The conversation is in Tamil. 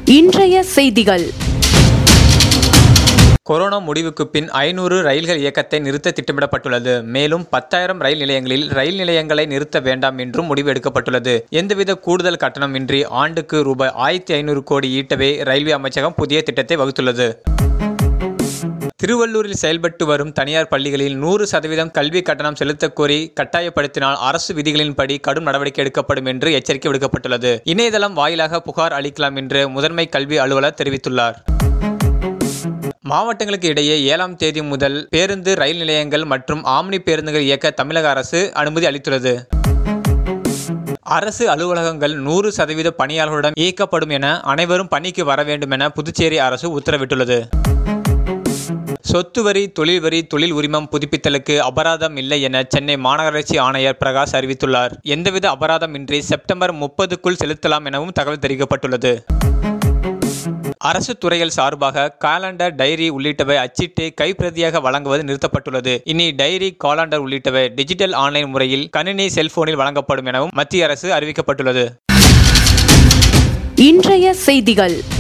இன்றைய செய்திகள் கொரோனா முடிவுக்கு பின் ஐநூறு ரயில்கள் இயக்கத்தை நிறுத்த திட்டமிடப்பட்டுள்ளது மேலும் பத்தாயிரம் ரயில் நிலையங்களில் ரயில் நிலையங்களை நிறுத்த வேண்டாம் என்றும் முடிவு எடுக்கப்பட்டுள்ளது எந்தவித கூடுதல் கட்டணமின்றி ஆண்டுக்கு ரூபாய் ஆயிரத்தி ஐநூறு கோடி ஈட்டவே ரயில்வே அமைச்சகம் புதிய திட்டத்தை வகுத்துள்ளது திருவள்ளூரில் செயல்பட்டு வரும் தனியார் பள்ளிகளில் நூறு சதவீதம் கல்வி கட்டணம் செலுத்தக் கோரி கட்டாயப்படுத்தினால் அரசு விதிகளின்படி கடும் நடவடிக்கை எடுக்கப்படும் என்று எச்சரிக்கை விடுக்கப்பட்டுள்ளது இணையதளம் வாயிலாக புகார் அளிக்கலாம் என்று முதன்மை கல்வி அலுவலர் தெரிவித்துள்ளார் மாவட்டங்களுக்கு இடையே ஏழாம் தேதி முதல் பேருந்து ரயில் நிலையங்கள் மற்றும் ஆம்னி பேருந்துகள் இயக்க தமிழக அரசு அனுமதி அளித்துள்ளது அரசு அலுவலகங்கள் நூறு சதவீத பணியாளர்களுடன் இயக்கப்படும் என அனைவரும் பணிக்கு வர வேண்டும் என புதுச்சேரி அரசு உத்தரவிட்டுள்ளது சொத்து வரி தொழில் வரி தொழில் உரிமம் புதுப்பித்தலுக்கு அபராதம் இல்லை என சென்னை மாநகராட்சி ஆணையர் பிரகாஷ் அறிவித்துள்ளார் எந்தவித அபராதம் இன்றி செப்டம்பர் முப்பதுக்குள் செலுத்தலாம் எனவும் தகவல் தெரிவிக்கப்பட்டுள்ளது அரசு துறைகள் சார்பாக காலண்டர் டைரி உள்ளிட்டவை அச்சிட்டு கைப்பிரதியாக வழங்குவது நிறுத்தப்பட்டுள்ளது இனி டைரி காலண்டர் உள்ளிட்டவை டிஜிட்டல் ஆன்லைன் முறையில் கணினி செல்போனில் வழங்கப்படும் எனவும் மத்திய அரசு அறிவிக்கப்பட்டுள்ளது இன்றைய செய்திகள்